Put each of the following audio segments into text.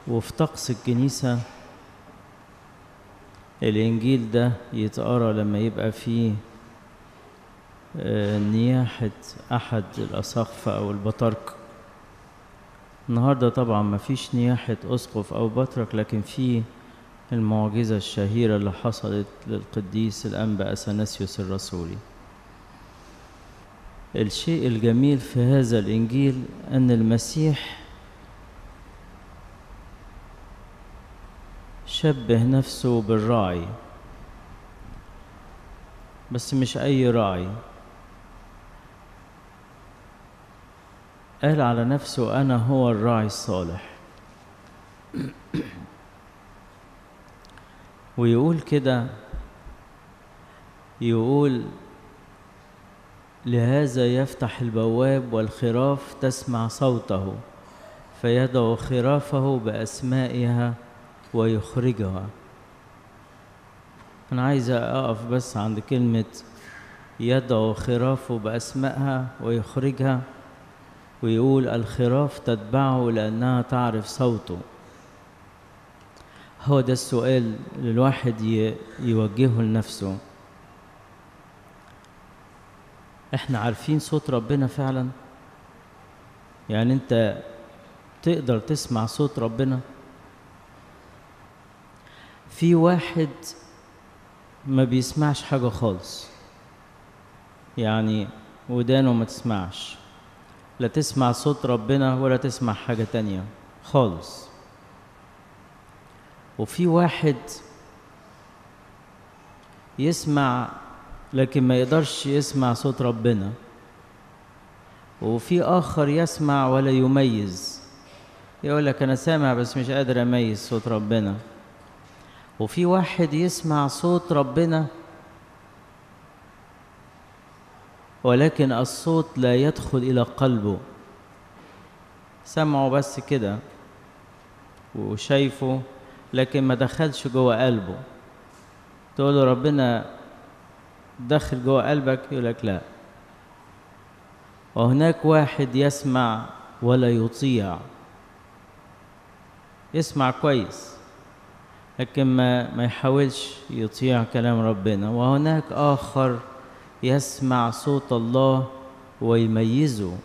وفي طقس الكنيسة الإنجيل ده يتقرا لما يبقى فيه آه، نياحة أحد الأساقفة أو البطاركة النهاردة طبعا مفيش نياحة أسقف أو بطرك لكن في المعجزة الشهيرة اللي حصلت للقديس الأنبا أثناسيوس الرسولي الشيء الجميل في هذا الإنجيل أن المسيح شبه نفسه بالراعي بس مش أي راعي قال على نفسه أنا هو الراعي الصالح ويقول كده يقول لهذا يفتح البواب والخراف تسمع صوته فيدعو خرافه بأسمائها ويخرجها أنا عايز أقف بس عند كلمة يدعو خرافه بأسمائها ويخرجها ويقول الخراف تتبعه لأنها تعرف صوته هو ده السؤال اللي الواحد ي- يوجهه لنفسه احنا عارفين صوت ربنا فعلا يعني انت تقدر تسمع صوت ربنا في واحد ما بيسمعش حاجة خالص يعني ودانه ما تسمعش لا تسمع صوت ربنا ولا تسمع حاجة تانية خالص وفي واحد يسمع لكن ما يقدرش يسمع صوت ربنا وفي آخر يسمع ولا يميز يقول لك أنا سامع بس مش قادر أميز صوت ربنا وفي واحد يسمع صوت ربنا ولكن الصوت لا يدخل إلى قلبه سمعه بس كده وشايفه لكن ما دخلش جوه قلبه تقول له ربنا دخل جوه قلبك يقول لك لا وهناك واحد يسمع ولا يطيع يسمع كويس لكن ما ما يحاولش يطيع كلام ربنا وهناك آخر يسمع صوت الله ويميزه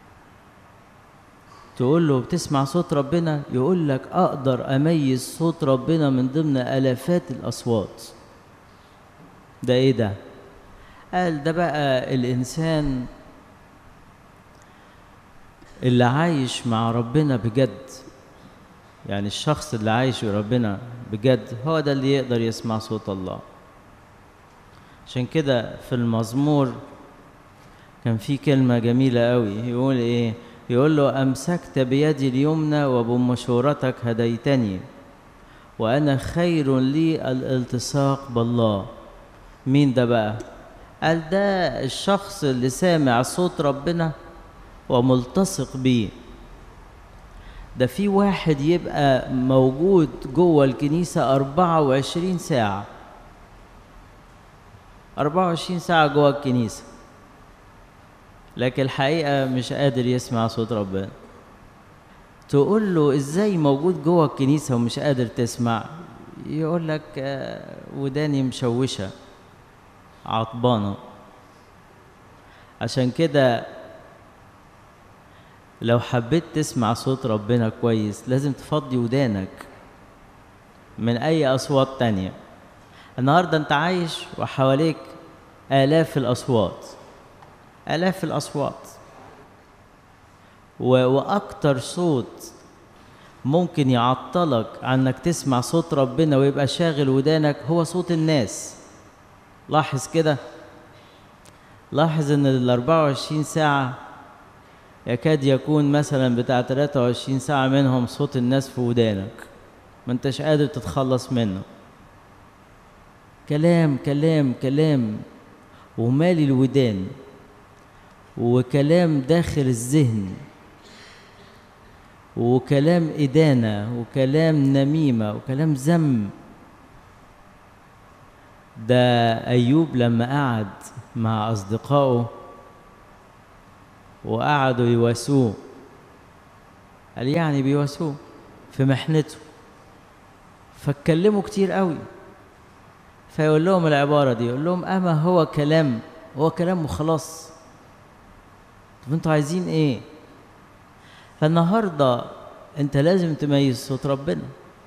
تقول له بتسمع صوت ربنا يقول لك أقدر أميز صوت ربنا من ضمن آلافات الأصوات ده إيه ده؟ قال ده بقى الإنسان اللي عايش مع ربنا بجد يعني الشخص اللي عايش مع ربنا بجد هو ده اللي يقدر يسمع صوت الله عشان كده في المزمور كان في كلمة جميلة قوي يقول ايه يقول له أمسكت بيدي اليمنى وبمشورتك هديتني وأنا خير لي الالتصاق بالله مين ده بقى قال ده الشخص اللي سامع صوت ربنا وملتصق بيه ده في واحد يبقى موجود جوه الكنيسة 24 ساعة 24 ساعة جوه الكنيسة لكن الحقيقة مش قادر يسمع صوت ربنا تقول له ازاي موجود جوه الكنيسة ومش قادر تسمع يقول لك آه، وداني مشوشة عطبانة عشان كده لو حبيت تسمع صوت ربنا كويس لازم تفضي ودانك من أي أصوات تانية النهاردة أنت عايش وحواليك آلاف الأصوات آلاف الأصوات و... وأكتر صوت ممكن يعطلك عنك تسمع صوت ربنا ويبقى شاغل ودانك هو صوت الناس لاحظ كده لاحظ ان ال 24 ساعة يكاد يكون مثلا بتاع 23 ساعة منهم صوت الناس في ودانك ما انتش قادر تتخلص منه كلام كلام كلام ومالي الودان وكلام داخل الذهن وكلام إدانة وكلام نميمة وكلام ذم ده أيوب لما قعد مع أصدقائه وقعدوا يواسوه قال يعني بيواسوه في محنته فاتكلموا كتير قوي فيقول لهم العبارة دي يقول لهم أما هو كلام هو كلام وخلاص طب انتوا عايزين ايه فالنهاردة انت لازم تميز صوت ربنا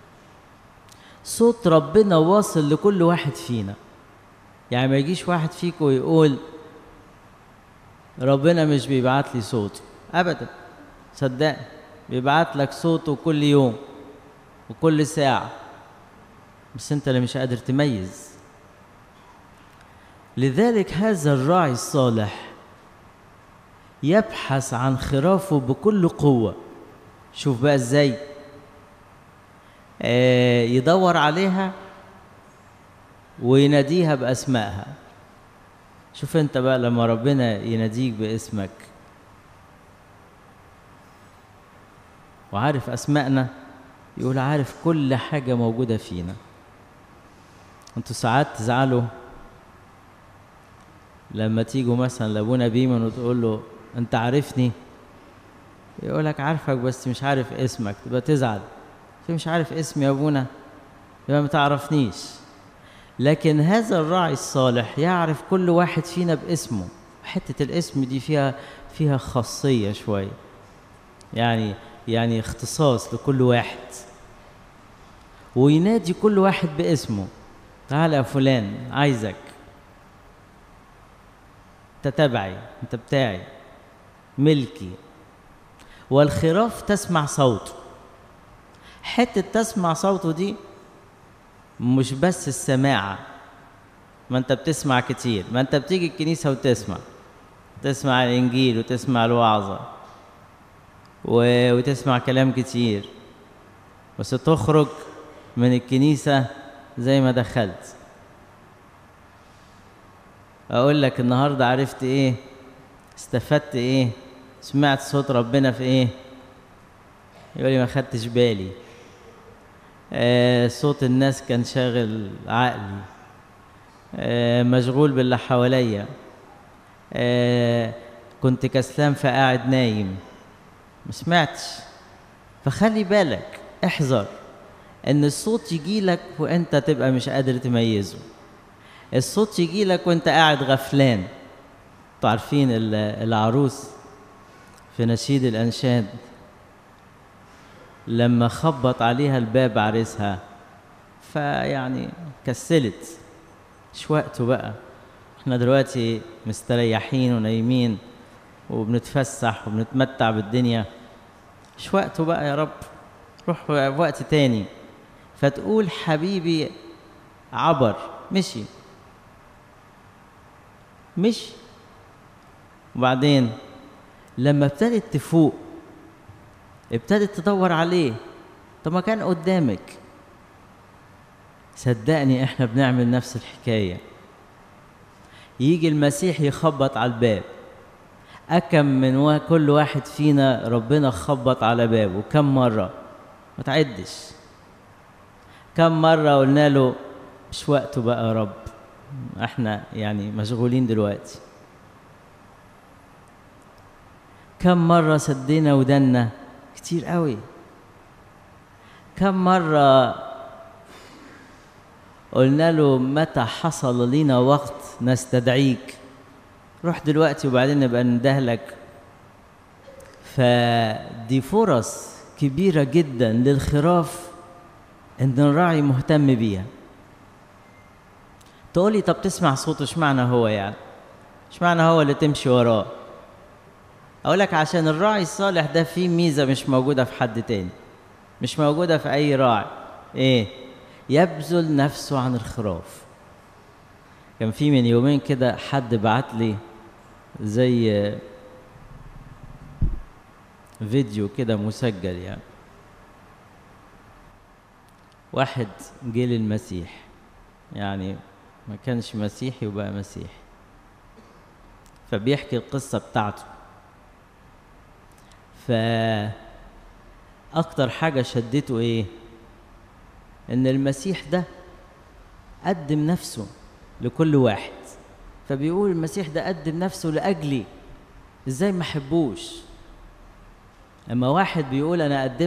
صوت ربنا واصل لكل واحد فينا يعني ما يجيش واحد فيكم ويقول ربنا مش بيبعت لي صوت ابدا صدقني بيبعت لك صوته كل يوم وكل ساعة بس انت اللي مش قادر تميز لذلك هذا الراعي الصالح يبحث عن خرافه بكل قوة شوف بقى ازاي آه يدور عليها ويناديها بأسمائها شوف انت بقى لما ربنا يناديك باسمك وعارف أسمائنا يقول عارف كل حاجة موجودة فينا انتوا ساعات تزعلوا لما تيجوا مثلا لابونا بيمن وتقول له انت عارفني يقول لك عارفك بس مش عارف اسمك تبقى تزعل في مش عارف اسمي يا ابونا يبقى ما تعرفنيش لكن هذا الراعي الصالح يعرف كل واحد فينا باسمه حتة الاسم دي فيها فيها خاصية شوية يعني يعني اختصاص لكل واحد وينادي كل واحد باسمه تعال يا فلان عايزك انت تبعي انت بتاعي ملكي والخراف تسمع صوته حتة تسمع صوته دي مش بس السماعة ما انت بتسمع كتير ما انت بتيجي الكنيسة وتسمع تسمع الإنجيل وتسمع الوعظة و... وتسمع كلام كتير بس تخرج من الكنيسة زي ما دخلت أقول لك النهاردة عرفت إيه استفدت إيه سمعت صوت ربنا في إيه يقول لي ما خدتش بالي آه صوت الناس كان شاغل عقلي آه مشغول باللي حواليا آه كنت كسلان فقاعد نايم ما سمعتش فخلي بالك احذر ان الصوت يجي لك وانت تبقى مش قادر تميزه الصوت يجي لك وانت قاعد غفلان انتوا عارفين العروس في نشيد الانشاد لما خبط عليها الباب عريسها فيعني كسلت مش وقته بقى احنا دلوقتي مستريحين ونايمين وبنتفسح وبنتمتع بالدنيا مش وقته بقى يا رب روح في وقت تاني فتقول حبيبي عبر مشي مشي وبعدين لما ابتدت تفوق ابتدت تدور عليه طب ما كان قدامك صدقني احنا بنعمل نفس الحكايه يجي المسيح يخبط على الباب أكم من كل واحد فينا ربنا خبط على بابه كم مرة ما تعدش كم مرة قلنا له مش وقته بقى يا رب احنا يعني مشغولين دلوقتي كم مرة سدينا ودنا كتير قوي كم مرة قلنا له متى حصل لنا وقت نستدعيك روح دلوقتي وبعدين نبقى ندهلك فدي فرص كبيرة جدا للخراف ان الراعي مهتم بيها تقولي طب تسمع صوته اشمعنى هو يعني اشمعنى هو اللي تمشي وراه اقول لك عشان الراعي الصالح ده فيه ميزة مش موجودة في حد تاني مش موجودة في اي راعي ايه يبذل نفسه عن الخراف كان في من يومين كده حد بعت لي زي فيديو كده مسجل يعني واحد جه للمسيح يعني ما كانش مسيحي وبقى مسيحي فبيحكي القصة بتاعته فأكتر حاجة شدته إيه؟ إن المسيح ده قدم نفسه لكل واحد فبيقول المسيح ده قدم نفسه لأجلي ازاي ما احبوش اما واحد بيقول انا قدمت